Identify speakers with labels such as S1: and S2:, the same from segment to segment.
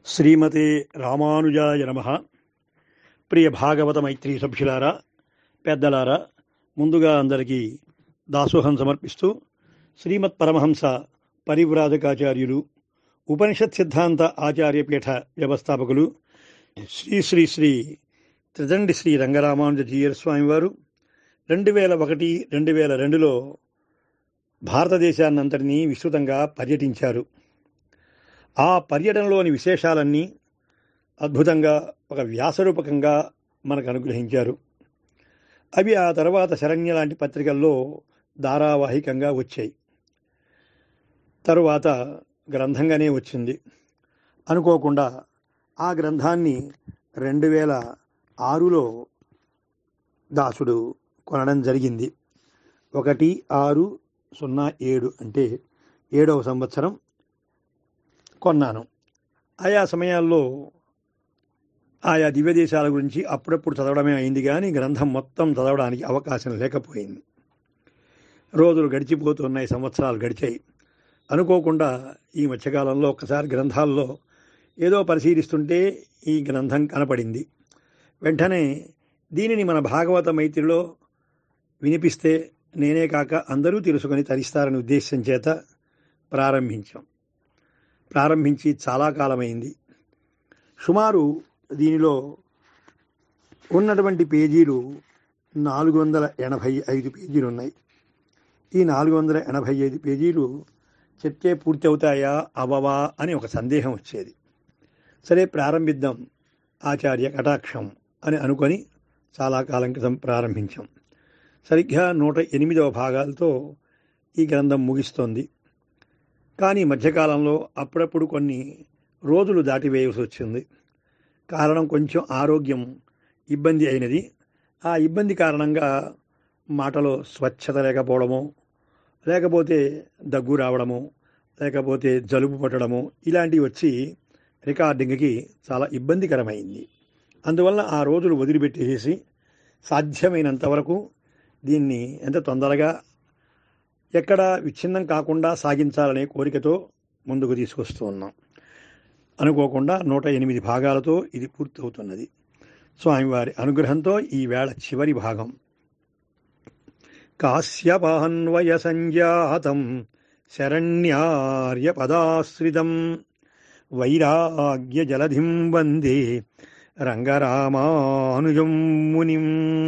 S1: శ్రీమతే రామానుజాయ నమ ప్రియ భాగవత మైత్రి సభ్యులారా పెద్దలారా ముందుగా అందరికీ దాసోహం సమర్పిస్తూ శ్రీమత్ పరమహంస పరివ్రాజకాచార్యులు ఉపనిషత్ సిద్ధాంత ఆచార్యపీఠ వ్యవస్థాపకులు శ్రీ శ్రీ శ్రీ త్రిదండి శ్రీ రంగరామానుజ జీయర్ స్వామివారు రెండు వేల ఒకటి రెండు వేల రెండులో భారతదేశాన్నంతటినీ విస్తృతంగా పర్యటించారు ఆ పర్యటనలోని విశేషాలన్నీ అద్భుతంగా ఒక వ్యాసరూపకంగా మనకు అనుగ్రహించారు అవి ఆ తర్వాత శరణ్య లాంటి పత్రికల్లో ధారావాహికంగా వచ్చాయి తరువాత గ్రంథంగానే వచ్చింది అనుకోకుండా ఆ గ్రంథాన్ని రెండు వేల ఆరులో దాసుడు కొనడం జరిగింది ఒకటి ఆరు సున్నా ఏడు అంటే ఏడవ సంవత్సరం కొన్నాను ఆయా సమయాల్లో ఆయా దివ్య దేశాల గురించి అప్పుడప్పుడు చదవడమే అయింది కానీ గ్రంథం మొత్తం చదవడానికి అవకాశం లేకపోయింది రోజులు గడిచిపోతున్నాయి సంవత్సరాలు గడిచాయి అనుకోకుండా ఈ మధ్యకాలంలో ఒక్కసారి గ్రంథాల్లో ఏదో పరిశీలిస్తుంటే ఈ గ్రంథం కనపడింది వెంటనే దీనిని మన భాగవత మైత్రిలో వినిపిస్తే నేనే కాక అందరూ తెలుసుకొని తరిస్తారని ఉద్దేశం చేత ప్రారంభించాం ప్రారంభించి చాలా కాలమైంది సుమారు దీనిలో ఉన్నటువంటి పేజీలు నాలుగు వందల ఎనభై ఐదు పేజీలు ఉన్నాయి ఈ నాలుగు వందల ఎనభై ఐదు పేజీలు చెప్తే పూర్తి అవుతాయా అవవా అని ఒక సందేహం వచ్చేది సరే ప్రారంభిద్దాం ఆచార్య కటాక్షం అని అనుకొని చాలా కాలం క్రితం ప్రారంభించాం సరిగ్గా నూట ఎనిమిదవ భాగాలతో ఈ గ్రంథం ముగిస్తోంది కానీ మధ్యకాలంలో అప్పుడప్పుడు కొన్ని రోజులు దాటివేయవలసి వచ్చింది కారణం కొంచెం ఆరోగ్యం ఇబ్బంది అయినది ఆ ఇబ్బంది కారణంగా మాటలో స్వచ్ఛత లేకపోవడము లేకపోతే దగ్గు రావడము లేకపోతే జలుబు పట్టడము ఇలాంటివి వచ్చి రికార్డింగ్కి చాలా ఇబ్బందికరమైంది అందువల్ల ఆ రోజులు వదిలిపెట్టేసి సాధ్యమైనంత వరకు దీన్ని ఎంత తొందరగా ఎక్కడ విచ్ఛిన్నం కాకుండా సాగించాలనే కోరికతో ముందుకు తీసుకొస్తూ ఉన్నాం అనుకోకుండా నూట ఎనిమిది భాగాలతో ఇది పూర్తవుతున్నది స్వామివారి అనుగ్రహంతో ఈ వేళ చివరి భాగం కాశ్యపాన్వయ సంజాతం శరణ్యార్య పదాశ్రితం వైరాగ్య జలధిం వందే రంగరామానుజం మునిం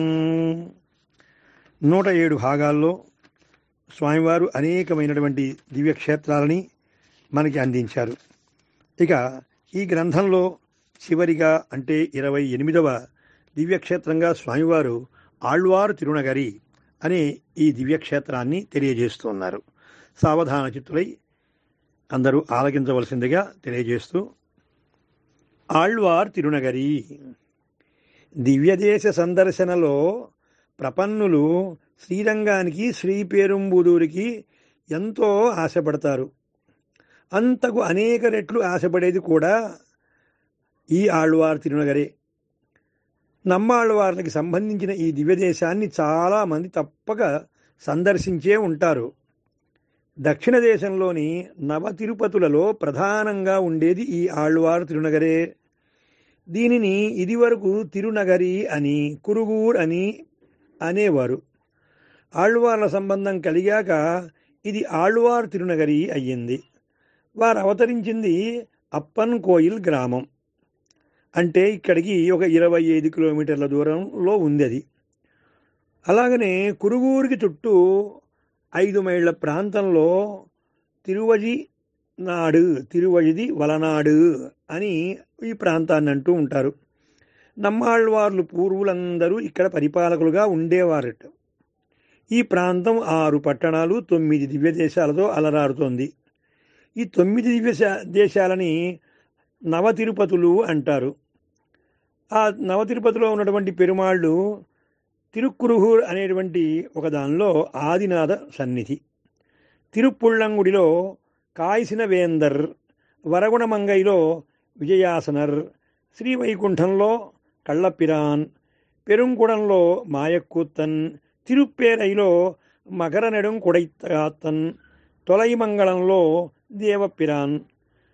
S1: నూట ఏడు భాగాల్లో స్వామివారు అనేకమైనటువంటి దివ్యక్షేత్రాలని మనకి అందించారు ఇక ఈ గ్రంథంలో చివరిగా అంటే ఇరవై ఎనిమిదవ దివ్యక్షేత్రంగా స్వామివారు ఆళ్వారు తిరునగరి అనే ఈ దివ్యక్షేత్రాన్ని తెలియజేస్తున్నారు సావధాన చిత్తులై అందరూ ఆలకించవలసిందిగా తెలియజేస్తూ ఆళ్వార్ తిరునగరి దివ్యదేశ సందర్శనలో ప్రపన్నులు శ్రీరంగానికి శ్రీపేరుంబుదూరికి ఎంతో ఆశపడతారు అంతకు అనేక రెట్లు ఆశపడేది కూడా ఈ ఆళ్వార్ తిరునగరే నమ్మాళ్ళవార్లకి సంబంధించిన ఈ దివ్యదేశాన్ని చాలామంది తప్పక సందర్శించే ఉంటారు దక్షిణ దేశంలోని నవ తిరుపతులలో ప్రధానంగా ఉండేది ఈ ఆళ్వార్ తిరునగరే దీనిని ఇదివరకు తిరునగరి అని కురుగూర్ అని అనేవారు ఆళ్వార్ల సంబంధం కలిగాక ఇది ఆళ్వార్ తిరునగరి అయ్యింది వారు అవతరించింది అప్పన్ కోయిల్ గ్రామం అంటే ఇక్కడికి ఒక ఇరవై ఐదు కిలోమీటర్ల దూరంలో ఉంది అది అలాగనే కురుగూరికి చుట్టూ ఐదు మైళ్ళ ప్రాంతంలో తిరువజి నాడు తిరువజిది వలనాడు అని ఈ ప్రాంతాన్ని అంటూ ఉంటారు నమ్మాళ్ళవార్లు పూర్వులందరూ ఇక్కడ పరిపాలకులుగా ఉండేవారట ఈ ప్రాంతం ఆరు పట్టణాలు తొమ్మిది దివ్య దేశాలతో అలరారుతోంది ఈ తొమ్మిది దివ్య దేశాలని నవ తిరుపతులు అంటారు ఆ నవ తిరుపతిలో ఉన్నటువంటి పెరుమాళ్ళు తిరుక్కురుహూర్ అనేటువంటి ఒక దానిలో ఆదినాథ సన్నిధి తిరుప్పుళ్ళంగుడిలో కాయసిన వేందర్ వరగుణమంగైలో విజయాసనర్ శ్రీవైకుంఠంలో కళ్ళపిరాన్ పెరుంకుడంలో మాయక్కూత్తన్ తిరుప్పేరైలో మకర నెడుం కుడైత్తాత్తన్ తొలైమంగళంలో దేవపిరాన్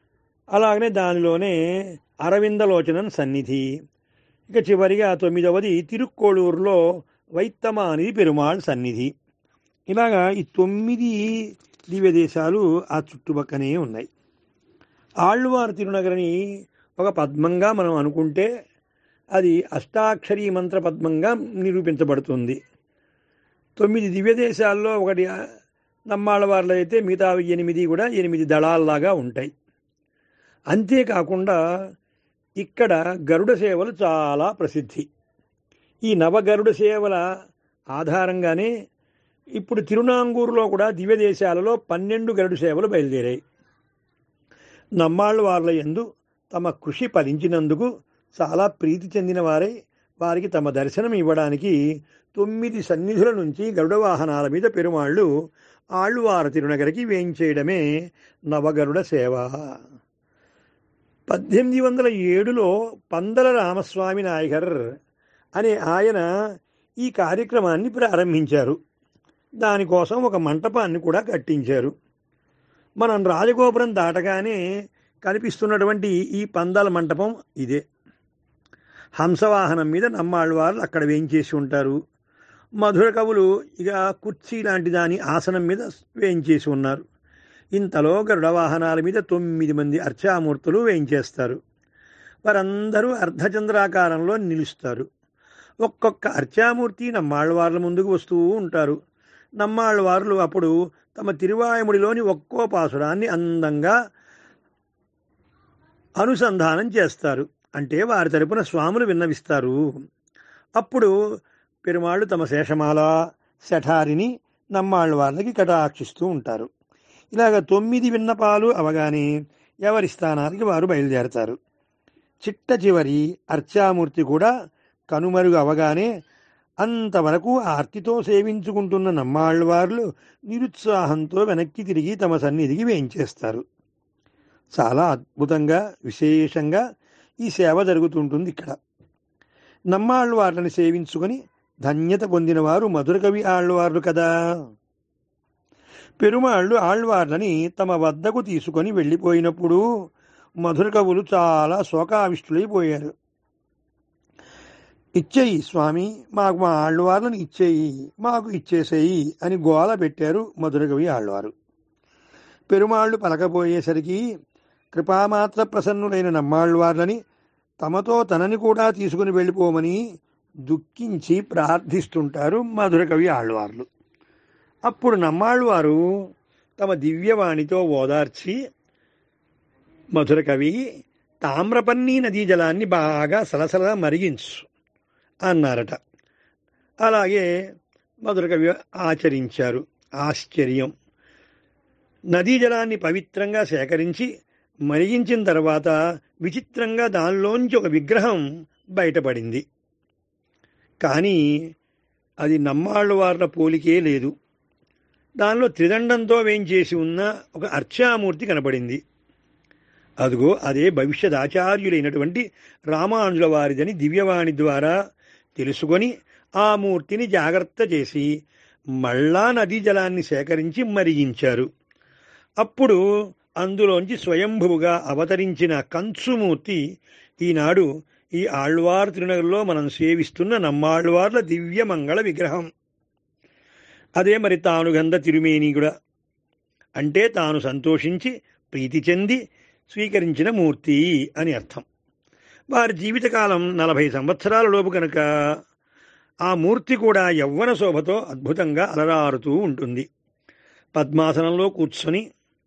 S1: అలాగనే దానిలోనే అరవిందలోచనం సన్నిధి ఇక చివరిగా తొమ్మిదవది తిరుక్కోళూరులో వైత్తమానిది పెరుమాళ్ సన్నిధి ఇలాగా ఈ తొమ్మిది దివ్య దేశాలు ఆ చుట్టుపక్కనే ఉన్నాయి ఆళ్వారు తిరునగరిని ఒక పద్మంగా మనం అనుకుంటే అది అష్టాక్షరీ మంత్ర పద్మంగా నిరూపించబడుతుంది తొమ్మిది దివ్య దేశాల్లో ఒకటి నమ్మాళ్ళవార్లో అయితే మిగతా ఎనిమిది కూడా ఎనిమిది దళాల్లాగా ఉంటాయి అంతేకాకుండా ఇక్కడ గరుడ సేవలు చాలా ప్రసిద్ధి ఈ నవగరుడ సేవల ఆధారంగానే ఇప్పుడు తిరునాంగూరులో కూడా దివ్య దేశాలలో పన్నెండు గరుడు సేవలు బయలుదేరాయి నమ్మాళ్ళ వార్ల ఎందు తమ కృషి ఫలించినందుకు చాలా ప్రీతి చెందిన వారై వారికి తమ దర్శనం ఇవ్వడానికి తొమ్మిది సన్నిధుల నుంచి గరుడ వాహనాల మీద పెరుమాళ్ళు ఆళ్వార తిరునగరికి వేయించేయడమే నవగరుడ సేవ పద్దెనిమిది వందల ఏడులో పందల రామస్వామి నాయకర్ అనే ఆయన ఈ కార్యక్రమాన్ని ప్రారంభించారు దానికోసం ఒక మంటపాన్ని కూడా కట్టించారు మనం రాజగోపురం దాటగానే కనిపిస్తున్నటువంటి ఈ పందాల మంటపం ఇదే హంసవాహనం మీద నమ్మాళ్ళవారు అక్కడ వేయించేసి ఉంటారు మధుర కవులు ఇక కుర్చీ లాంటి దాని ఆసనం మీద వేయించేసి ఉన్నారు ఇంతలో గరుడ వాహనాల మీద తొమ్మిది మంది అర్చామూర్తులు వేయించేస్తారు వారందరూ అర్ధచంద్రాకారంలో నిలుస్తారు ఒక్కొక్క అర్చామూర్తి నమ్మాళ్ళవార్ల ముందుకు వస్తూ ఉంటారు నమ్మాళ్ళవార్లు అప్పుడు తమ తిరువాయముడిలోని ఒక్కో పాసురాన్ని అందంగా అనుసంధానం చేస్తారు అంటే వారి తరపున స్వాములు విన్నవిస్తారు అప్పుడు పెరుమాళ్ళు తమ శేషమాల శఠారిని నమ్మాళ్ళ వాళ్ళకి కటాక్షిస్తూ ఉంటారు ఇలాగ తొమ్మిది విన్నపాలు అవగానే ఎవరి స్థానానికి వారు బయలుదేరతారు చిట్ట చివరి అర్చామూర్తి కూడా కనుమరుగు అవగానే అంతవరకు ఆర్తితో సేవించుకుంటున్న నమ్మాళ్ళవార్లు నిరుత్సాహంతో వెనక్కి తిరిగి తమ సన్నిధికి వేయించేస్తారు చాలా అద్భుతంగా విశేషంగా ఈ సేవ జరుగుతుంటుంది ఇక్కడ నమ్మాళ్ళవార్లను సేవించుకొని ధన్యత పొందినవారు మధురకవి ఆళ్ళవార్లు కదా పెరుమాళ్ళు ఆళ్వార్లని తమ వద్దకు తీసుకొని వెళ్ళిపోయినప్పుడు మధుర కవులు చాలా శోకావిష్టులైపోయారు ఇచ్చేయి స్వామి మాకు మా ఆళ్వార్లను ఇచ్చేయి మాకు ఇచ్చేసేయి అని గోల పెట్టారు మధురకవి ఆళ్వారు పెరుమాళ్ళు పలకపోయేసరికి కృపామాత్ర ప్రసన్నులైన నమ్మాళ్వార్లని తమతో తనని కూడా తీసుకుని వెళ్ళిపోమని దుఃఖించి ప్రార్థిస్తుంటారు మధురకవి ఆళ్వార్లు అప్పుడు నమ్మాళ్ళవారు తమ దివ్యవాణితో ఓదార్చి మధుర కవి తామ్రపన్నీ నదీ జలాన్ని బాగా సలసల మరిగించు అన్నారట అలాగే మధుర కవి ఆచరించారు ఆశ్చర్యం నదీ జలాన్ని పవిత్రంగా సేకరించి మరిగించిన తర్వాత విచిత్రంగా దానిలోంచి ఒక విగ్రహం బయటపడింది కానీ అది నమ్మాళ్ళవార్ల పోలికే లేదు దానిలో త్రిదండంతో వేయించేసి ఉన్న ఒక అర్చామూర్తి కనబడింది అదిగో అదే భవిష్యత్ ఆచార్యులైనటువంటి రామానుజుల వారిదని దివ్యవాణి ద్వారా తెలుసుకొని ఆ మూర్తిని జాగ్రత్త చేసి మళ్ళా నదీ జలాన్ని సేకరించి మరిగించారు అప్పుడు అందులోంచి స్వయంభువుగా అవతరించిన కంచుమూర్తి ఈనాడు ఈ ఆళ్వార్ తిరునగర్లో మనం సేవిస్తున్న నమ్మాళ్వార్ల దివ్యమంగళ విగ్రహం అదే మరి తాను గంధ తిరుమేని కూడా అంటే తాను సంతోషించి ప్రీతి చెంది స్వీకరించిన మూర్తి అని అర్థం వారి జీవితకాలం నలభై సంవత్సరాల లోపు కనుక ఆ మూర్తి కూడా యవ్వన శోభతో అద్భుతంగా అలరారుతూ ఉంటుంది పద్మాసనంలో కూర్చొని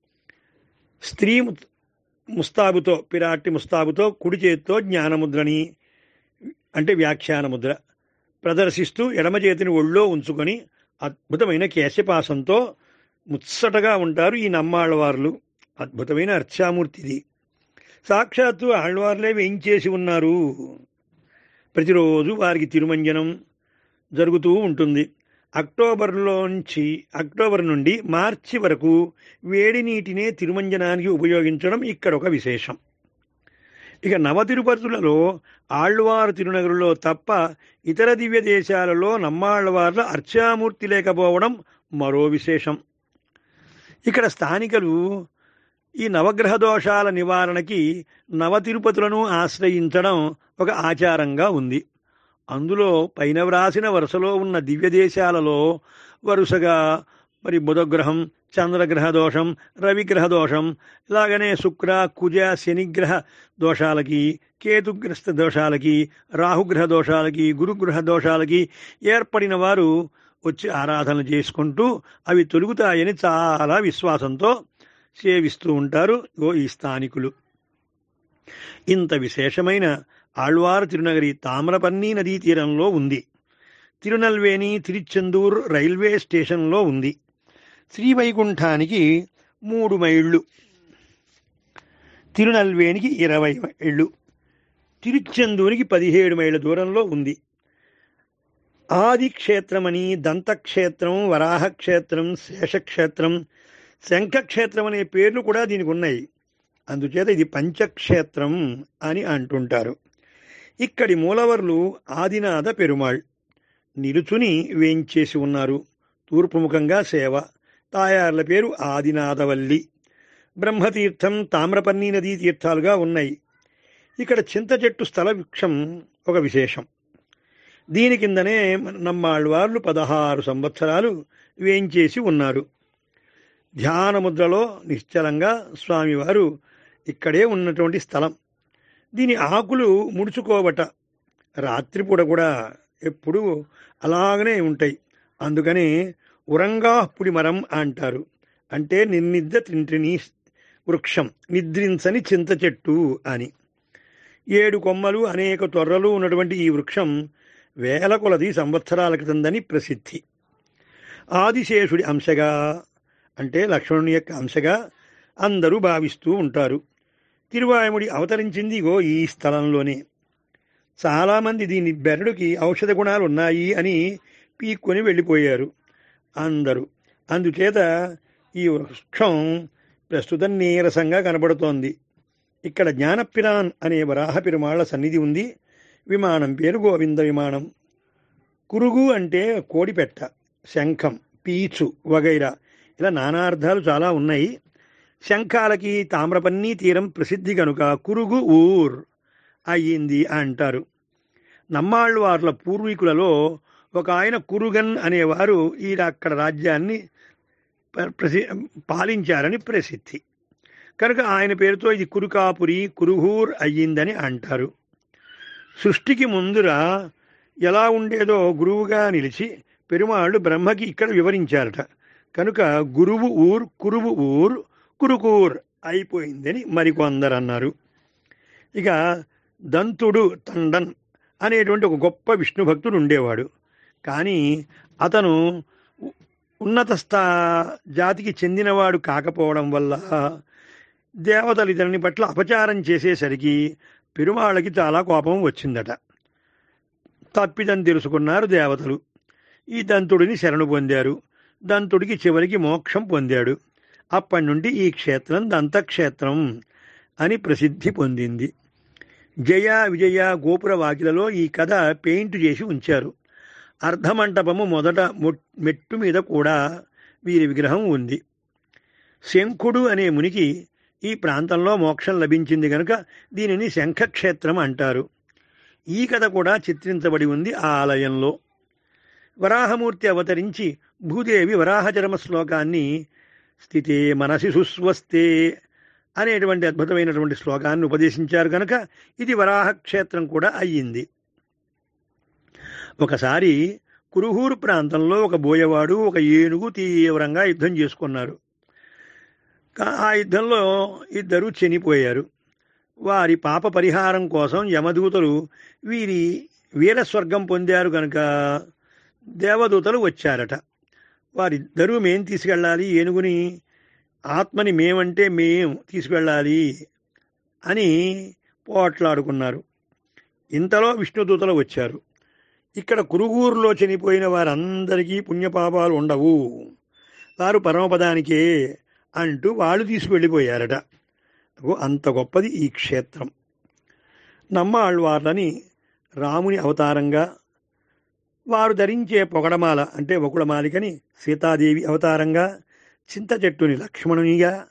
S1: స్త్రీ ముస్తాబుతో పిరాట్టి ముస్తాబుతో కుడి చేతితో జ్ఞానముద్రని అంటే వ్యాఖ్యాన ముద్ర ప్రదర్శిస్తూ ఎడమ చేతిని ఒళ్ళో ఉంచుకొని అద్భుతమైన కేశపాసంతో ముచ్చటగా ఉంటారు ఈ నమ్మాళ్ళవార్లు అద్భుతమైన అర్చామూర్తిది సాక్షాత్తు ఆళ్వార్లే వేయించేసి ఉన్నారు ప్రతిరోజు వారికి తిరుమంజనం జరుగుతూ ఉంటుంది అక్టోబర్లోంచి అక్టోబర్ నుండి మార్చి వరకు వేడి నీటినే తిరుమంజనానికి ఉపయోగించడం ఇక్కడ ఒక విశేషం ఇక నవ తిరుపతులలో ఆళ్వారు తిరునగరులో తప్ప ఇతర దివ్య దేశాలలో నమ్మాళ్వార్ల అర్చామూర్తి లేకపోవడం మరో విశేషం ఇక్కడ స్థానికులు ఈ నవగ్రహ దోషాల నివారణకి నవ తిరుపతులను ఆశ్రయించడం ఒక ఆచారంగా ఉంది అందులో పైన వ్రాసిన వరుసలో ఉన్న దివ్య దేశాలలో వరుసగా మరి బుధగ్రహం చంద్రగ్రహ దోషం రవిగ్రహ దోషం ఇలాగనే శుక్ర కుజ శనిగ్రహ దోషాలకి కేతుగ్రస్త దోషాలకి రాహుగ్రహ దోషాలకి గురుగ్రహ దోషాలకి ఏర్పడిన వారు వచ్చి ఆరాధన చేసుకుంటూ అవి తొలుగుతాయని చాలా విశ్వాసంతో సేవిస్తూ ఉంటారు ఓ ఈ స్థానికులు ఇంత విశేషమైన ఆళ్వారు తిరునగరి తామ్రపర్ణి నదీ తీరంలో ఉంది తిరునల్వేని తిరుచెందూర్ రైల్వే స్టేషన్లో ఉంది శ్రీవైకుంఠానికి మూడు మైళ్ళు తిరునల్వేనికి ఇరవై మైళ్ళు తిరుచెందూరికి పదిహేడు మైళ్ళ దూరంలో ఉంది ఆది క్షేత్రమని దంతక్షేత్రం వరాహక్షేత్రం శేషక్షేత్రం శంఖక్షేత్రం అనే పేర్లు కూడా దీనికి ఉన్నాయి అందుచేత ఇది పంచక్షేత్రం అని అంటుంటారు ఇక్కడి మూలవర్లు ఆదినాథ పెరుమాళ్ నిలుచుని వేంచేసి ఉన్నారు తూర్పుముఖంగా సేవ తాయార్ల పేరు ఆదినాథవల్లి బ్రహ్మతీర్థం తామ్రపర్ణి నదీ తీర్థాలుగా ఉన్నాయి ఇక్కడ చింత చెట్టు స్థల వృక్షం ఒక విశేషం దీని కిందనే నమ్మాళ్ళవార్లు పదహారు సంవత్సరాలు వేంచేసి ఉన్నారు ధ్యానముద్రలో నిశ్చలంగా స్వామివారు ఇక్కడే ఉన్నటువంటి స్థలం దీని ఆకులు ముడుచుకోవట రాత్రిపూట కూడా ఎప్పుడూ అలాగనే ఉంటాయి అందుకని ఉరంగాపుడి మరం అంటారు అంటే నిర్నిద్ర తింటిని వృక్షం నిద్రించని చింత చెట్టు అని ఏడు కొమ్మలు అనేక తొర్రలు ఉన్నటువంటి ఈ వృక్షం వేల కొలది సంవత్సరాల క్రితందని ప్రసిద్ధి ఆదిశేషుడి అంశగా అంటే లక్ష్మణుని యొక్క అంశగా అందరూ భావిస్తూ ఉంటారు తిరువాయముడి అవతరించింది ఇగో ఈ స్థలంలోనే చాలామంది దీని బెరడుకి ఔషధ గుణాలు ఉన్నాయి అని పీక్కొని వెళ్ళిపోయారు అందరూ అందుచేత ఈ వృక్షం ప్రస్తుతం నీరసంగా కనబడుతోంది ఇక్కడ జ్ఞానపిరాన్ అనే వరాహ పెరుమాళ్ల సన్నిధి ఉంది విమానం పేరు గోవింద విమానం కురుగు అంటే కోడిపెట్ట శంఖం పీచు వగైరా ఇలా నానార్థాలు చాలా ఉన్నాయి శంఖాలకి తామ్రపన్ని తీరం ప్రసిద్ధి కనుక కురుగు ఊర్ అయ్యింది అంటారు నమ్మాళ్ళు వార్ల పూర్వీకులలో ఒక ఆయన కురుగన్ అనేవారు ఈ అక్కడ రాజ్యాన్ని ప్రసి పాలించారని ప్రసిద్ధి కనుక ఆయన పేరుతో ఇది కురుకాపురి కురుహూర్ అయ్యిందని అంటారు సృష్టికి ముందుర ఎలా ఉండేదో గురువుగా నిలిచి పెరుమాళ్ళు బ్రహ్మకి ఇక్కడ వివరించారట కనుక గురువు ఊర్ కురువు ఊర్ కురుకూర్ అయిపోయిందని మరికొందరు అన్నారు ఇక దంతుడు తండన్ అనేటువంటి ఒక గొప్ప విష్ణు భక్తుడు ఉండేవాడు కానీ అతను ఉన్నత స్థా జాతికి చెందినవాడు కాకపోవడం వల్ల దేవతలు ఇతని పట్ల అపచారం చేసేసరికి పెరుమాళ్ళకి చాలా కోపం వచ్చిందట తప్పిదని తెలుసుకున్నారు దేవతలు ఈ దంతుడిని శరణు పొందారు దంతుడికి చివరికి మోక్షం పొందాడు అప్పటి నుండి ఈ క్షేత్రం దంతక్షేత్రం అని ప్రసిద్ధి పొందింది జయ విజయ గోపుర వాకిలలో ఈ కథ పెయింట్ చేసి ఉంచారు అర్ధమంటపము మొదట మెట్టు మీద కూడా వీరి విగ్రహం ఉంది శంఖుడు అనే మునికి ఈ ప్రాంతంలో మోక్షం లభించింది కనుక దీనిని శంఖక్షేత్రం అంటారు ఈ కథ కూడా చిత్రించబడి ఉంది ఆ ఆలయంలో వరాహమూర్తి అవతరించి భూదేవి వరాహచరమ శ్లోకాన్ని స్థితే మనసి సుస్వస్తే అనేటువంటి అద్భుతమైనటువంటి శ్లోకాన్ని ఉపదేశించారు కనుక ఇది వరాహక్షేత్రం కూడా అయ్యింది ఒకసారి కురుహూరు ప్రాంతంలో ఒక బోయవాడు ఒక ఏనుగు తీవ్రంగా యుద్ధం చేసుకున్నారు ఆ యుద్ధంలో ఇద్దరు చనిపోయారు వారి పాప పరిహారం కోసం యమదూతలు వీరి వీరస్వర్గం పొందారు కనుక దేవదూతలు వచ్చారట వారిద్దరూ మేం తీసుకెళ్ళాలి ఏనుగుని ఆత్మని మేమంటే మేం తీసుకెళ్ళాలి అని పోట్లాడుకున్నారు ఇంతలో విష్ణుదూతలు వచ్చారు ఇక్కడ కురుగురులో చనిపోయిన వారందరికీ పుణ్యపాపాలు ఉండవు వారు పరమపదానికే అంటూ వాళ్ళు తీసుకువెళ్ళిపోయారట అంత గొప్పది ఈ క్షేత్రం నమ్మాళ్ళవార్లని రాముని అవతారంగా వారు ధరించే పొగడమాల అంటే ఒకళమాలికని సీతాదేవి అవతారంగా చింత చెట్టుని లక్ష్మణునిగా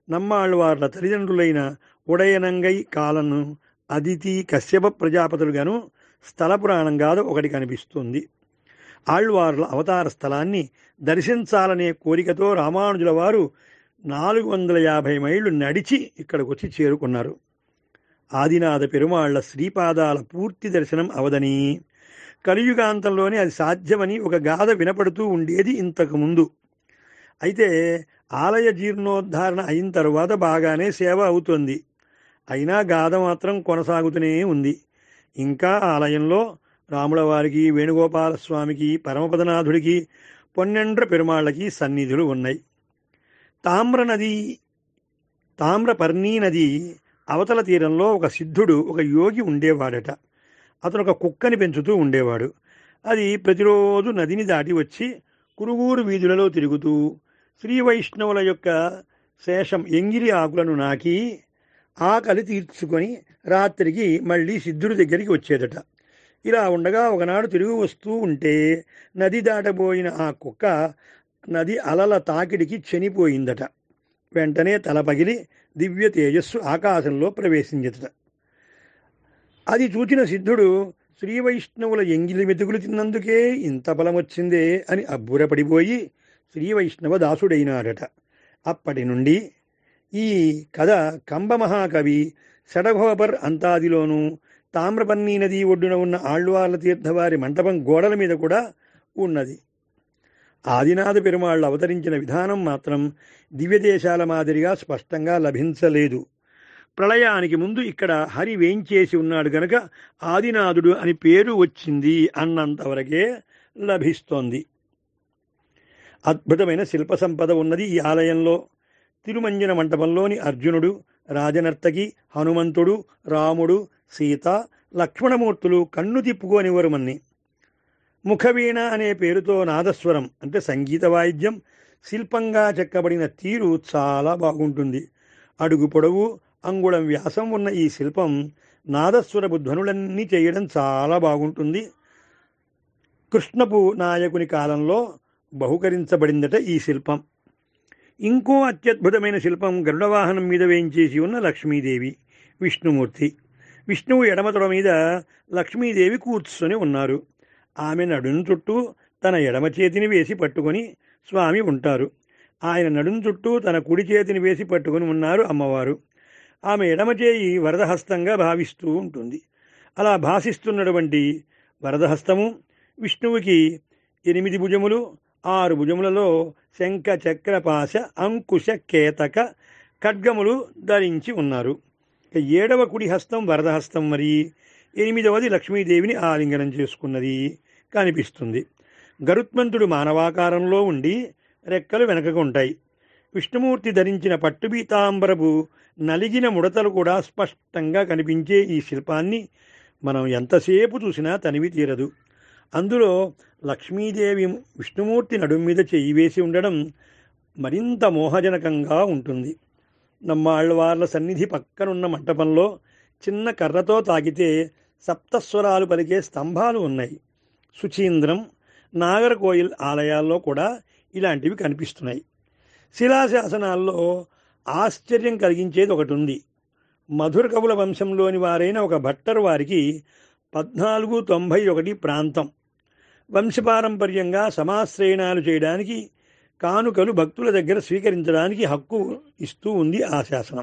S1: నమ్మాళ్ళవార్ల తల్లిదండ్రులైన ఉడయనంగై కాలను అదితి కశ్యప ప్రజాపతులుగాను స్థల పురాణంగాదు ఒకటి కనిపిస్తుంది ఆళ్వార్ల అవతార స్థలాన్ని దర్శించాలనే కోరికతో రామానుజుల వారు నాలుగు వందల యాభై మైళ్ళు నడిచి ఇక్కడికి వచ్చి చేరుకున్నారు ఆదినాథ పెరుమాళ్ల శ్రీపాదాల పూర్తి దర్శనం అవదని కలియుగాంతంలోనే అది సాధ్యమని ఒక గాథ వినపడుతూ ఉండేది ఇంతకు ముందు అయితే ఆలయ జీర్ణోద్ధారణ అయిన తరువాత బాగానే సేవ అవుతుంది అయినా గాథ మాత్రం కొనసాగుతూనే ఉంది ఇంకా ఆలయంలో రాముల వారికి వేణుగోపాల స్వామికి పరమపదనాథుడికి పొన్నెండ్ర పెరుమాళ్ళకి సన్నిధులు ఉన్నాయి తామ్ర నది తామ్రపర్ణీ నది అవతల తీరంలో ఒక సిద్ధుడు ఒక యోగి ఉండేవాడట అతను ఒక కుక్కని పెంచుతూ ఉండేవాడు అది ప్రతిరోజు నదిని దాటి వచ్చి కురుగురు వీధులలో తిరుగుతూ శ్రీ వైష్ణవుల యొక్క శేషం ఎంగిరి ఆకులను నాకి ఆకలి తీర్చుకొని రాత్రికి మళ్ళీ సిద్ధుడి దగ్గరికి వచ్చేదట ఇలా ఉండగా ఒకనాడు తిరిగి వస్తూ ఉంటే నది దాటబోయిన ఆ కుక్క నది అలల తాకిడికి చనిపోయిందట వెంటనే తల పగిలి దివ్య తేజస్సు ఆకాశంలో ప్రవేశించదట అది చూచిన సిద్ధుడు శ్రీ వైష్ణవుల ఎంగిలి మెతుకులు తిన్నందుకే ఇంత బలం వచ్చిందే అని అబ్బురపడిపోయి శ్రీ వైష్ణవ దాసుడైనాడట అప్పటి నుండి ఈ కథ కంబ మహాకవి షడభవపర్ అంతాదిలోనూ తామ్రపన్నీ నది ఒడ్డున ఉన్న ఆళ్వార్ల తీర్థవారి మంటపం గోడల మీద కూడా ఉన్నది ఆదినాథ పెరుమాళ్ళు అవతరించిన విధానం మాత్రం దివ్యదేశాల మాదిరిగా స్పష్టంగా లభించలేదు ప్రళయానికి ముందు ఇక్కడ హరి వేంచేసి ఉన్నాడు గనక ఆదినాథుడు అని పేరు వచ్చింది అన్నంతవరకే లభిస్తోంది అద్భుతమైన శిల్ప సంపద ఉన్నది ఈ ఆలయంలో తిరుమంజన మంటపంలోని అర్జునుడు రాజనర్తకి హనుమంతుడు రాముడు సీత లక్ష్మణమూర్తులు కన్ను తిప్పుకోనివ్వరు మన్ని ముఖవీణ అనే పేరుతో నాదస్వరం అంటే సంగీత వాయిద్యం శిల్పంగా చెక్కబడిన తీరు చాలా బాగుంటుంది అడుగు పొడవు అంగుళం వ్యాసం ఉన్న ఈ శిల్పం నాదస్వరపు ధ్వనులన్నీ చేయడం చాలా బాగుంటుంది కృష్ణపు నాయకుని కాలంలో బహుకరించబడిందట ఈ శిల్పం ఇంకో అత్యద్భుతమైన శిల్పం గరుడవాహనం మీద వేయించేసి ఉన్న లక్ష్మీదేవి విష్ణుమూర్తి విష్ణువు ఎడమతొడ మీద లక్ష్మీదేవి కూర్చొని ఉన్నారు ఆమె నడుం చుట్టూ తన ఎడమ చేతిని వేసి పట్టుకొని స్వామి ఉంటారు ఆయన నడుం చుట్టూ తన కుడి చేతిని వేసి పట్టుకొని ఉన్నారు అమ్మవారు ఆమె ఎడమ చేయి వరదహస్తంగా భావిస్తూ ఉంటుంది అలా భాషిస్తున్నటువంటి వరదహస్తము విష్ణువుకి ఎనిమిది భుజములు ఆరు భుజములలో శంఖ చక్రపాశ అంకుశ కేతక ఖడ్గములు ధరించి ఉన్నారు ఇక ఏడవ కుడి హస్తం వరదహస్తం మరి ఎనిమిదవది లక్ష్మీదేవిని ఆలింగనం చేసుకున్నది కనిపిస్తుంది గరుత్మంతుడు మానవాకారంలో ఉండి రెక్కలు వెనకకు ఉంటాయి విష్ణుమూర్తి ధరించిన పట్టుబీతాంబరపు నలిగిన ముడతలు కూడా స్పష్టంగా కనిపించే ఈ శిల్పాన్ని మనం ఎంతసేపు చూసినా తనివి తీరదు అందులో లక్ష్మీదేవి విష్ణుమూర్తి నడుం మీద చెయ్యి వేసి ఉండడం మరింత మోహజనకంగా ఉంటుంది నమ్మాళ్ళవార్ల సన్నిధి పక్కనున్న మంటపంలో చిన్న కర్రతో తాకితే సప్తస్వరాలు పలికే స్తంభాలు ఉన్నాయి సుచీంద్రం నాగర్కోయిల్ ఆలయాల్లో కూడా ఇలాంటివి కనిపిస్తున్నాయి శిలాశాసనాల్లో ఆశ్చర్యం కలిగించేది ఒకటి ఉంది మధుర కవుల వంశంలోని వారైన ఒక భట్టర్ వారికి పద్నాలుగు తొంభై ఒకటి ప్రాంతం వంశపారంపర్యంగా సమాశ్రయణాలు చేయడానికి కానుకలు భక్తుల దగ్గర స్వీకరించడానికి హక్కు ఇస్తూ ఉంది ఆ శాసనం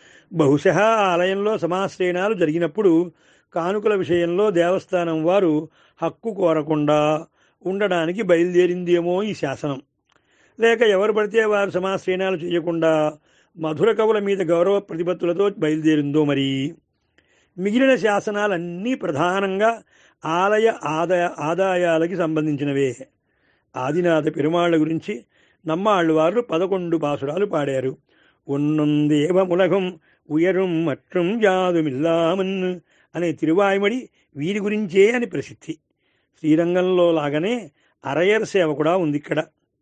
S1: బహుశా ఆలయంలో సమాశ్రయణాలు జరిగినప్పుడు కానుకల విషయంలో దేవస్థానం వారు హక్కు కోరకుండా ఉండడానికి బయలుదేరిందేమో ఈ శాసనం లేక ఎవరు పడితే వారు సమాశ్రయణాలు చేయకుండా మధుర కవుల మీద గౌరవ ప్రతిపత్తులతో బయలుదేరిందో మరి మిగిలిన శాసనాలన్నీ ప్రధానంగా ఆలయ ఆదాయ ఆదాయాలకి సంబంధించినవే ఆదినాథ పెరుమాళ్ల గురించి నమ్మాళ్ళు వారు పదకొండు పాసురాలు పాడారు ఉన్నుందేవములగం ఉయரும் మற்றும் యాదుమిల్లామన్ అనే తిరువాయిమడి వీరి గురించే అని ప్రసిద్ధి శ్రీరంగంలో లాగానే అరయర్ సేవ కూడా ఉంది ఇక్కడ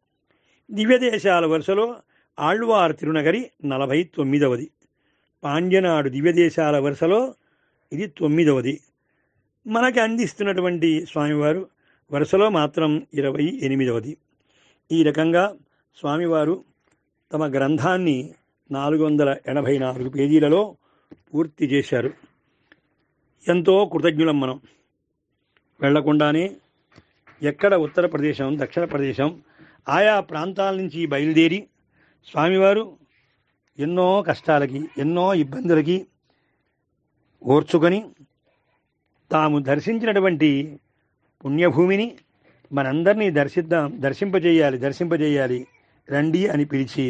S1: దివ్యదేశాల వరుసలో ఆళ్వార్ తిరునగరి నలభై తొమ్మిదవది పాండ్యనాడు దివ్యదేశాల వరుసలో ఇది తొమ్మిదవది మనకి అందిస్తున్నటువంటి స్వామివారు వరుసలో మాత్రం ఇరవై ఎనిమిదవది ఈ రకంగా స్వామివారు తమ గ్రంథాన్ని నాలుగు వందల ఎనభై నాలుగు పేజీలలో పూర్తి చేశారు ఎంతో కృతజ్ఞులం మనం వెళ్లకుండానే ఎక్కడ ఉత్తర ప్రదేశం దక్షిణ ప్రదేశం ఆయా ప్రాంతాల నుంచి బయలుదేరి స్వామివారు ఎన్నో కష్టాలకి ఎన్నో ఇబ్బందులకి ఓర్చుకొని తాము దర్శించినటువంటి పుణ్యభూమిని మనందరినీ దర్శిద్దాం దర్శింపజేయాలి దర్శింపజేయాలి రండి అని పిలిచి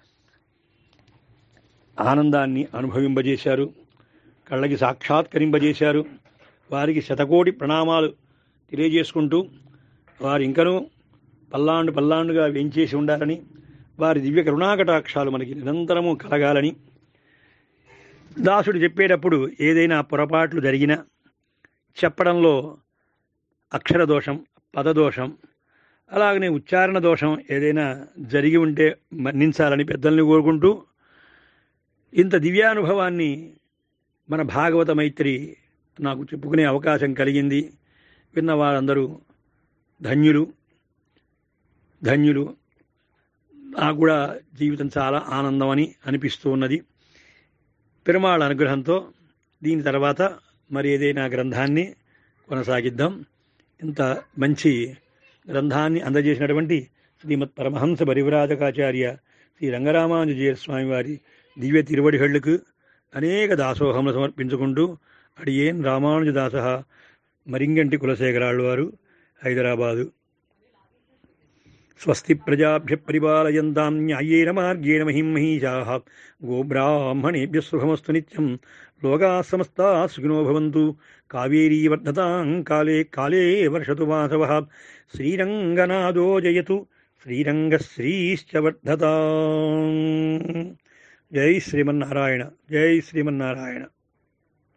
S1: ఆనందాన్ని అనుభవింపజేశారు కళ్ళకి సాక్షాత్కరింపజేశారు వారికి శతకోటి ప్రణామాలు తెలియజేసుకుంటూ వారు ఇంకనూ పల్లాండు పల్లాండుగా వెంచేసి ఉండాలని వారి దివ్య కరుణాకటాక్షాలు మనకి నిరంతరము కలగాలని దాసుడు చెప్పేటప్పుడు ఏదైనా పొరపాట్లు జరిగినా చెప్పడంలో అక్షర దోషం పదదోషం అలాగనే ఉచ్చారణ దోషం ఏదైనా జరిగి ఉంటే మన్నించాలని పెద్దల్ని కోరుకుంటూ ఇంత దివ్యానుభవాన్ని మన భాగవత మైత్రి నాకు చెప్పుకునే అవకాశం కలిగింది విన్న వారందరూ ధన్యులు ధన్యులు నాకు కూడా జీవితం చాలా ఆనందం అని అనిపిస్తూ ఉన్నది పెరుమాళ అనుగ్రహంతో దీని తర్వాత మరి ఏదైనా గ్రంథాన్ని కొనసాగిద్దాం ఇంత మంచి గ్రంథాన్ని అందజేసినటువంటి శ్రీమద్ పరమహంస పరివ్రాజకాచార్య శ్రీ రంగరామానుజయ స్వామి వారి దివ్య తిరువడిహళ్లకు అనేక దాసోహములు సమర్పించుకుంటూ అడియేన్ రామానుజదాస మరింగంటి కులశేఖరాళ్ళు వారు హైదరాబాదు స్వస్తి ప్రజాభ్య పరిపాలయంతాం న్యాయేన మార్గేణ మహిం మహీషా గోబ్రాహ్మణేభ్య శుభమస్తు నిత్యం లోకా సమస్తా సుఖినో భవంతు కావేరీ వర్ధతాం కాలే కాలే వర్షతు వాసవ శ్రీరంగనాదో జయతు శ్రీరంగశ్రీశ్చ వర్ధతాం జై శ్రీమన్నారాయణ జై శ్రీమన్నారాయణ